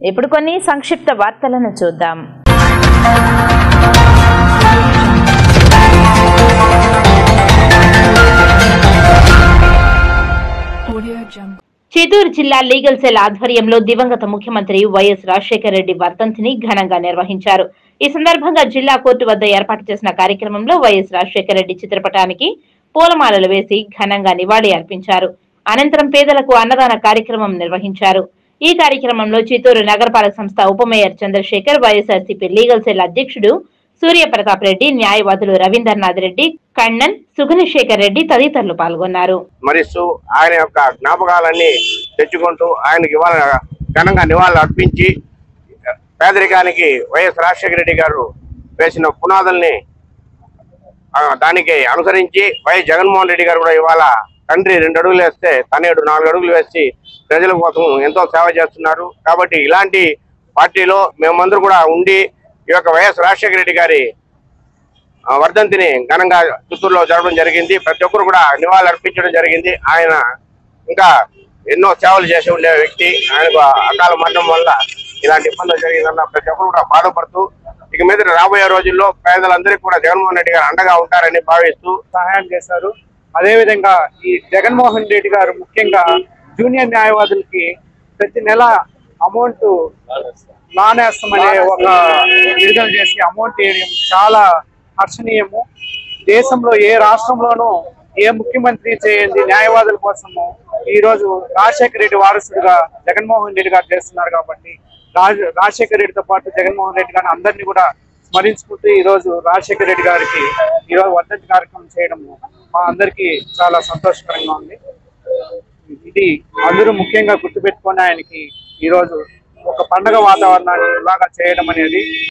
ఇప్పుడు కొన్ని సంక్షిప్త వార్తలను చూద్దాం Audio Jungle. చిత్తూరు జిల్లా లీగల్ సెల్ ఆధ్వర్యంలో దివంగత ముఖ్యమంత్రి వైఎస్ రాజశేఖర రెడ్డి వర్ధంతిని ఘనంగా నిర్వహించారు ఈ సందర్భంగా జిల్లా కోర్టు వద్ద ఏర్పాటు చేసిన కార్యక్రమంలో వైఎస్ రాజశేఖర రెడ్డి చిత్రపటానికి పూలమాలలు వేసి ఘనంగా నివాళి అర్పించారు అనంతరం పేదలకు అన్నదాన కార్యక్రమం నిర్వహించారు ఈ కార్యక్రమంలో చిత్తూరు నగరపాలక సంస్థ ఉప mayor Chandrashekar YSRCP legal cell అధ్యక్షుడు సూర్యప్రతాప్ రెడ్డి న్యాయవాదులు రవీంద్రనాథ్ రెడ్డి కണ്ണన్ సుగుణశేఖర్ రెడ్డి తదితరులు పాల్గొన్నారు స్మరిస్తూ ఆయన యొక్క జ్ఞాపకాలన్నీ తెచ్చుకుంటూ ఆయనకి ఇవాళ ఘనంగా నివాళులు అర్పించి పేదరికానికి వైఎస్ రాజశేఖర రెడ్డి గారు వేసిన పునాదుల్ని ఆ, దానికి అనుసరించి వైఎస్ జగన్మోహన్ రెడ్డి గారు కూడా ఇవాళ తండ్రి రెండు అడుగులు వేస్తే తనేడు నాలుగు అడుగులు వేసి ప్రజల కోసం ఎంతో సేవ చేస్తున్నారు కాబట్టి ఇలాంటి పార్టీలో మేమందరూ కూడా ఉండి ఈ యొక్క వైఎస్ రాజశేఖర రెడ్డి గారి ఆ, వర్ధంతిని ఘనంగా చిత్తూరులో జరగడం జరిగింది ప్రతి ఒక్కరు కూడా నివాళులు అర్పించడం జరిగింది ఆయన ఇంకా ఎన్నో సేవలు చేసి ఉండే వ్యక్తి ఆయనకు అకాల మరణం వల్ల ఇలాంటి ఇబ్బందులు జరిగిందన్న ప్రతి ఒక్కరు కూడా బాధపడుతూ ఇక మీద రాబోయే రోజుల్లో పేదలందరికీ కూడా జగన్మోహన్ రెడ్డి గారు అండగా ఉంటారని భావిస్తూ సహాయం చేశారు అదేవిధంగా ఈ జగన్మోహన్ రెడ్డి గారు ముఖ్యంగా జూనియర్ న్యాయవాదులకి ప్రతి నెల అమౌంట్ నానేస్తామనే ఒక విడుదల చేసి అమౌంట్ వేయడం చాలా హర్షణీయము దేశంలో ఏ రాష్ట్రంలోనూ ఏ ముఖ్యమంత్రి చేయండి న్యాయవాదుల కోసము ఈ రోజు రాజశేఖర రెడ్డి వారసుడిగా జగన్మోహన్ రెడ్డి గారు చేస్తున్నారు కాబట్టి రాజ రాజశేఖర రెడ్డితో పాటు జగన్మోహన్ రెడ్డి గారిని అందరినీ కూడా స్మరించుకుంటూ ఈ రోజు రాజశేఖర రెడ్డి గారికి ఈ రోజు వర్ధంతి కార్యక్రమం చేయడం మా అందరికీ చాలా సంతోషకరంగా ఉంది ఇది అందరూ ముఖ్యంగా గుర్తుపెట్టుకొని ఆయనకి ఈ రోజు ఒక పండగ వాతావరణాన్ని ఇలాగా చేయడం అనేది